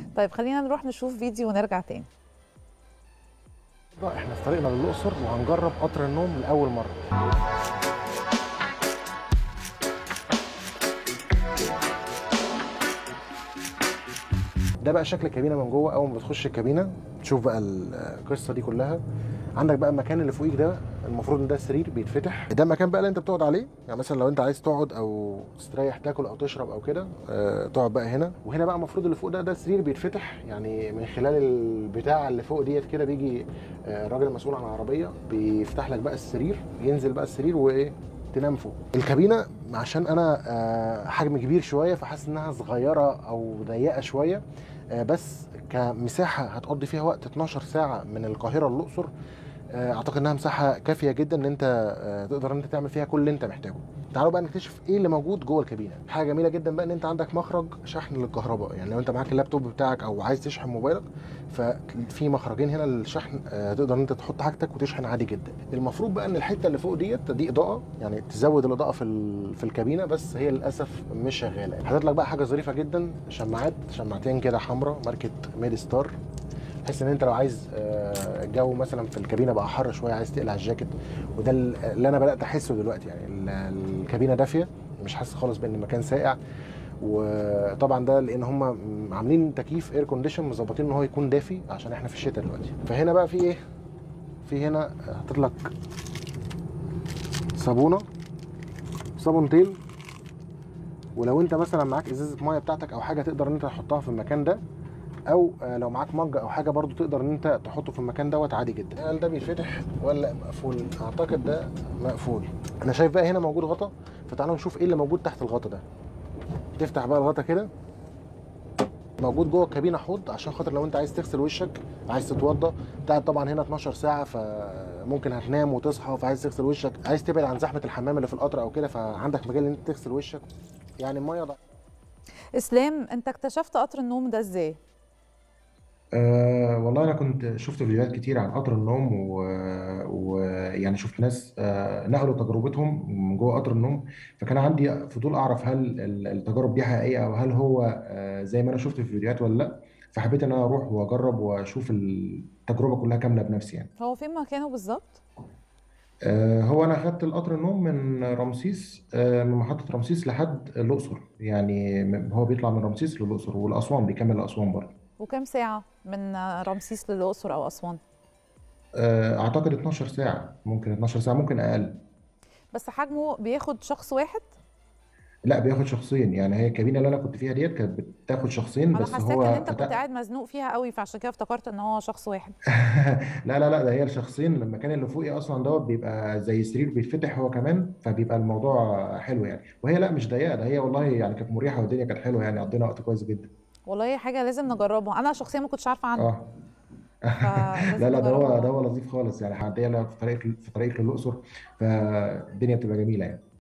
طيب خلينا نروح نشوف فيديو ونرجع تاني احنا في طريقنا للاقصر وهنجرب قطر النوم لاول مره ده بقى شكل الكابينه من جوه اول ما بتخش الكابينه تشوف بقى القصه دي كلها عندك بقى المكان اللي فوقيك ده المفروض ان ده السرير بيتفتح ده المكان بقى اللي انت بتقعد عليه يعني مثلا لو انت عايز تقعد او تستريح تاكل او تشرب او كده آه تقعد بقى هنا وهنا بقى المفروض اللي فوق ده ده السرير بيتفتح يعني من خلال البتاع اللي فوق ديت كده بيجي آه الراجل المسؤول عن العربيه بيفتح لك بقى السرير ينزل بقى السرير وايه تنام فوق الكابينه عشان انا آه حجم كبير شويه فحاسس انها صغيره او ضيقه شويه آه بس كمساحه هتقضي فيها وقت 12 ساعه من القاهره للاقصر اعتقد انها مساحه كافيه جدا ان انت تقدر ان انت تعمل فيها كل اللي انت محتاجه تعالوا بقى نكتشف ايه اللي موجود جوه الكابينه حاجه جميله جدا بقى ان انت عندك مخرج شحن للكهرباء يعني لو انت معاك اللابتوب بتاعك او عايز تشحن موبايلك ففي مخرجين هنا للشحن تقدر ان انت تحط حاجتك وتشحن عادي جدا المفروض بقى ان الحته اللي فوق ديت دي اضاءه يعني تزود الاضاءه في في الكابينه بس هي للاسف مش شغاله حاطط لك بقى حاجه ظريفه جدا شماعات شماعتين كده حمراء ماركه ميد ستار بحيث ان انت لو عايز الجو مثلا في الكابينه بقى حر شويه عايز تقلع الجاكيت وده اللي انا بدات احسه دلوقتي يعني الكابينه دافيه مش حاسس خالص بان المكان ساقع وطبعا ده لان هم عاملين تكييف اير كونديشن مظبطين ان هو يكون دافي عشان احنا في الشتاء دلوقتي فهنا بقى في ايه في هنا حاطط لك صابونه صابون تيل ولو انت مثلا معاك ازازه ميه بتاعتك او حاجه تقدر ان انت تحطها في المكان ده او لو معاك مج او حاجه برضو تقدر ان انت تحطه في المكان دوت عادي جدا هل ده بيتفتح ولا مقفول اعتقد ده مقفول انا شايف بقى هنا موجود غطا فتعالوا نشوف ايه اللي موجود تحت الغطا ده تفتح بقى الغطا كده موجود جوه الكابينه حوض عشان خاطر لو انت عايز تغسل وشك عايز تتوضى قاعد طبعا هنا 12 ساعه فممكن هتنام وتصحى فعايز تغسل وشك عايز تبعد عن زحمه الحمام اللي في القطر او كده فعندك مجال ان انت تغسل وشك يعني الميه ضع. اسلام انت اكتشفت قطر النوم ده ازاي أه والله انا كنت شفت فيديوهات كتير عن قطر النوم ويعني و... شفت ناس أه نقلوا تجربتهم من جوه قطر النوم فكان عندي فضول اعرف هل التجارب دي حقيقيه او هل هو أه زي ما انا شفت في الفيديوهات ولا لا فحبيت ان انا اروح واجرب واشوف التجربه كلها كامله بنفسي يعني هو فين مكانه بالظبط هو انا خدت القطر النوم من رمسيس من محطه رمسيس لحد الاقصر يعني هو بيطلع من رمسيس للاقصر والاسوان بيكمل لاسوان برضه وكم ساعة من رمسيس للأقصر أو أسوان؟ أعتقد 12 ساعة ممكن 12 ساعة ممكن أقل بس حجمه بياخد شخص واحد؟ لا بياخد شخصين يعني هي الكابينه اللي انا كنت فيها ديت كانت بتاخد شخصين بس أنا هو حسيت إن أنت كنت قاعد مزنوق فيها قوي فعشان كده افتكرت إن هو شخص واحد لا لا لا ده هي الشخصين المكان اللي فوقي أصلا دوت بيبقى زي سرير بيتفتح هو كمان فبيبقى الموضوع حلو يعني وهي لا مش ضيقة ده هي والله يعني كانت مريحة والدنيا كانت حلوة يعني قضينا وقت كويس جدا والله حاجه لازم نجربها انا شخصيا ما كنتش عارفه عنها اه لا لا ده هو ده هو لطيف خالص يعني هعديها في طريق في طريق للاقصر فالدنيا بتبقى جميله يعني